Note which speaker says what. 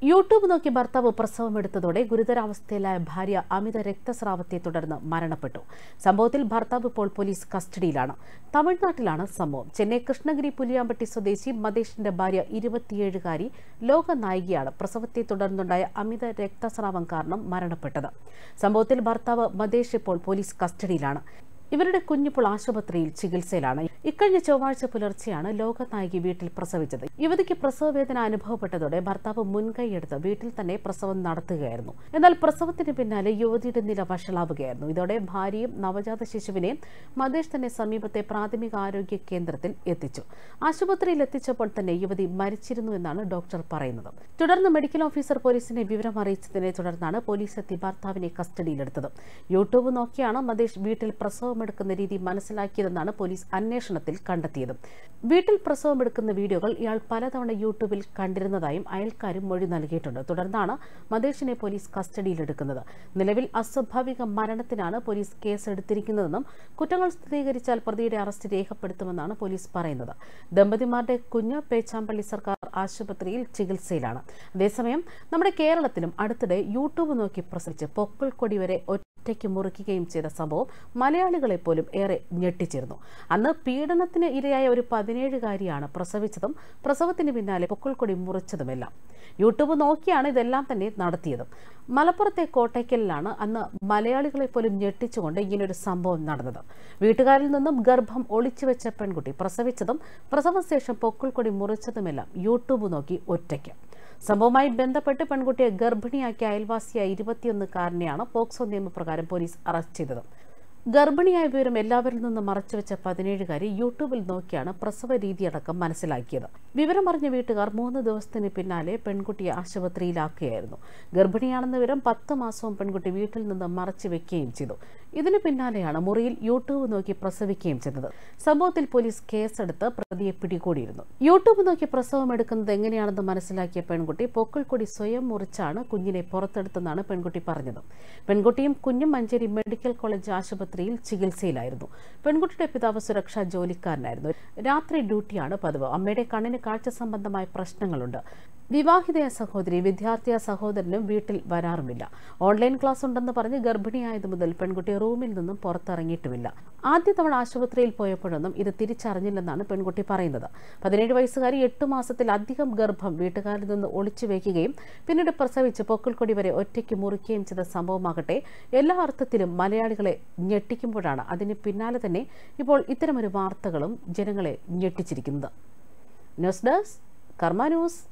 Speaker 1: YouTube നോക്കി ഭർത്താവ് പ്രസവമെടുത്തതോടെ ഗുരുതരാവസ്ഥയിലായ ഭാര്യ അമിത രക്തസ്രാവത്തെ തുടർന്ന് മരണപ്പെട്ടു സംഭവത്തിൽ ഭർത്താവ് ഇപ്പോൾ പോലീസ് കസ്റ്റഡിയിലാണ് തമിഴ്നാട്ടിലാണ് സംഭവം ചെന്നൈ കൃഷ്ണഗിരി പുലിയാമ്പട്ടി സ്വദേശി മതേഷിന്റെ ഭാര്യ ഇരുപത്തിയേഴുകാരി ലോക നായികയാണ് പ്രസവത്തെ തുടർന്നുണ്ടായ അമിത രക്തസ്രാവം കാരണം മരണപ്പെട്ടത് സംഭവത്തിൽ ഭർത്താവ് മതേഷ് ഇപ്പോൾ പോലീസ് കസ്റ്റഡിയിലാണ് ഇവരുടെ കുഞ്ഞിപ്പോൾ ആശുപത്രിയിൽ ചികിത്സയിലാണ് ഇക്കഴിഞ്ഞ ചൊവ്വാഴ്ച പുലർച്ചെയാണ് ലോകനായകി വീട്ടിൽ പ്രസവിച്ചത് യുവതിക്ക് പ്രസവവേദന അനുഭവപ്പെട്ടതോടെ ഭർത്താവ് മുൻകൈയെടുത്ത് വീട്ടിൽ തന്നെ പ്രസവം നടത്തുകയായിരുന്നു എന്നാൽ പ്രസവത്തിന് പിന്നാലെ യുവതിയുടെ നില വഷളാവുകയായിരുന്നു ഇതോടെ ഭാര്യയും നവജാത ശിശുവിനെയും മതേഷ് തന്നെ സമീപത്തെ പ്രാഥമിക ആരോഗ്യ കേന്ദ്രത്തിൽ എത്തിച്ചു ആശുപത്രിയിൽ എത്തിച്ചപ്പോൾ തന്നെ യുവതി മരിച്ചിരുന്നു എന്നാണ് ഡോക്ടർ പറയുന്നത് തുടർന്ന് മെഡിക്കൽ ഓഫീസർ പോലീസിനെ വിവരം അറിയിച്ചതിനെ തുടർന്നാണ് പോലീസ് എത്തി ഭർത്താവിനെ കസ്റ്റഡിയിലെടുത്തത് യൂട്യൂബ് നോക്കിയാണ് മതേഷ് വീട്ടിൽ പ്രസവമെടുക്കുന്ന രീതി മനസ്സിലാക്കിയതെന്നാണ് പോലീസ് അന്വേഷണത്തിൽ കണ്ടെത്തിയത് വീട്ടിൽ പ്രസവമെടുക്കുന്ന വീഡിയോകൾ ഇയാൾ പലതവണ യൂട്യൂബിൽ കണ്ടിരുന്നതായും അയൽക്കാരും മൊഴി നൽകിയിട്ടുണ്ട് തുടർന്നാണ് മതേഷിനെ പോലീസ് കസ്റ്റഡിയിലെടുക്കുന്നത് നിലവിൽ അസ്വാഭാവിക മരണത്തിനാണ് പോലീസ് കേസെടുത്തിരിക്കുന്നതെന്നും കുറ്റങ്ങൾ സ്ഥിരീകരിച്ചാൽ പ്രതിയുടെ അറസ്റ്റ് രേഖപ്പെടുത്തുമെന്നാണ് പോലീസ് പറയുന്നത് ദമ്പതിമാരുടെ കുഞ്ഞ് പേച്ചാമ്പള്ളി സർക്കാർ ആശുപത്രിയിൽ ചികിത്സയിലാണ് അതേസമയം നമ്മുടെ കേരളത്തിലും അടുത്തിടെ യൂട്യൂബ് നോക്കി പ്രസവിച്ച് പൊക്കിൾ കൊടി വരെ ഒറ്റയ്ക്ക് മുറിക്കുകയും ചെയ്ത സംഭവം മലയാളികളെ പോലും ഏറെ ഞെട്ടിച്ചിരുന്നു അന്ന് പീഡനത്തിന് ഇരയായ ഒരു പതിനേഴുകാരിയാണ് പ്രസവിച്ചതും പ്രസവത്തിന് പിന്നാലെ പൊക്കിൾക്കൊടി മുറിച്ചതുമെല്ലാം യൂട്യൂബ് നോക്കിയാണ് ഇതെല്ലാം തന്നെ നടത്തിയതും മലപ്പുറത്തെ കോട്ടയ്ക്കലിലാണ് അന്ന് മലയാളികളെ പോലും ഞെട്ടിച്ചുകൊണ്ട് ഇങ്ങനൊരു സംഭവം നടന്നത് വീട്ടുകാരിൽ നിന്നും ഗർഭം ഒളിച്ചു വെച്ച പെൺകുട്ടി പ്രസവിച്ചതും പ്രസവശേഷം പൊക്കിൾക്കൊടി മുറിച്ചതുമെല്ലാം യൂട്യൂബ് നോക്കി ഒറ്റയ്ക്ക് സംഭവവുമായി ബന്ധപ്പെട്ട് പെൺകുട്ടിയെ ഗർഭിണിയാക്കിയ അയൽവാസിയായ ഇരുപത്തിയൊന്നുകാരനെയാണ് പോക്സോ നിയമപ്രകാരം പോലീസ് അറസ്റ്റ് ചെയ്തത് ഗർഭിണിയായ വിവരം എല്ലാവരിൽ നിന്നും മറച്ചുവെച്ച പതിനേഴുകാരി യൂട്യൂബിൽ നോക്കിയാണ് പ്രസവ രീതിയടക്കം മനസ്സിലാക്കിയത് വിവരമറിഞ്ഞ വീട്ടുകാർ മൂന്ന് ദിവസത്തിന് പിന്നാലെ പെൺകുട്ടിയെ ആശുപത്രിയിലാക്കുകയായിരുന്നു ഗർഭിണിയാണെന്ന വിവരം പത്ത് മാസവും പെൺകുട്ടി വീട്ടിൽ നിന്ന് മറച്ചു വെക്കുകയും ചെയ്തു ഇതിനു പിന്നാലെയാണ് മുറിയിൽ യൂട്യൂബ് നോക്കി പ്രസവിക്കുകയും ചെയ്തത് സംഭവത്തിൽ പോലീസ് കേസെടുത്ത് പ്രതിയെ പിടികൂടിയിരുന്നു യൂട്യൂബ് നോക്കി പ്രസവം എടുക്കുന്നത് എങ്ങനെയാണെന്ന് മനസ്സിലാക്കിയ പെൺകുട്ടി പൊക്കിൾക്കൊടി സ്വയം മുറിച്ചാണ് കുഞ്ഞിനെ പുറത്തെടുത്തെന്നാണ് പെൺകുട്ടി പറഞ്ഞത് പെൺകുട്ടിയും കുഞ്ഞും മഞ്ചേരി മെഡിക്കൽ കോളേജ് ആശുപത്രിയിൽ ചികിത്സയിലായിരുന്നു പെൺകുട്ടിയുടെ പിതാവ് സുരക്ഷാ ജോലിക്കാരനായിരുന്നു രാത്രി ഡ്യൂട്ടിയാണ് പതിവ് അമ്മയുടെ കണ്ണിന് കാഴ്ച സംബന്ധമായ പ്രശ്നങ്ങളുണ്ട് വിവാഹിതയ സഹോദരി വിദ്യാർത്ഥിയ സഹോദരനും വീട്ടിൽ വരാറുമില്ല ഓൺലൈൻ ക്ലാസ് ഉണ്ടെന്ന് പറഞ്ഞ് ഗർഭിണിയായത് മുതൽ പെൺകുട്ടി റൂമിൽ നിന്നും പുറത്തിറങ്ങിയിട്ടുമില്ല ആദ്യ തവണ ആശുപത്രിയിൽ പോയപ്പോഴൊന്നും ഇത് തിരിച്ചറിഞ്ഞില്ലെന്നാണ് പെൺകുട്ടി പറയുന്നത് പതിനേഴ് വയസ്സുകാരി എട്ട് മാസത്തിലധികം ഗർഭം വീട്ടുകാരിൽ നിന്ന് ഒളിച്ചു വയ്ക്കുകയും പിന്നീട് പ്രസവിച്ച് പൊക്കിൾക്കൊടി വരെ ഒറ്റയ്ക്ക് മുറിക്കുകയും ചെയ്ത സംഭവമാകട്ടെ എല്ലാ അർത്ഥത്തിലും മലയാളികളെ ഞെട്ടിക്കുമ്പോഴാണ് അതിന് പിന്നാലെ തന്നെ ഇപ്പോൾ ഇത്തരമൊരു വാർത്തകളും ജനങ്ങളെ ഞെട്ടിച്ചിരിക്കുന്നത് ന്യൂസ് ഡെസ്ക് കർമ്മ ന്യൂസ്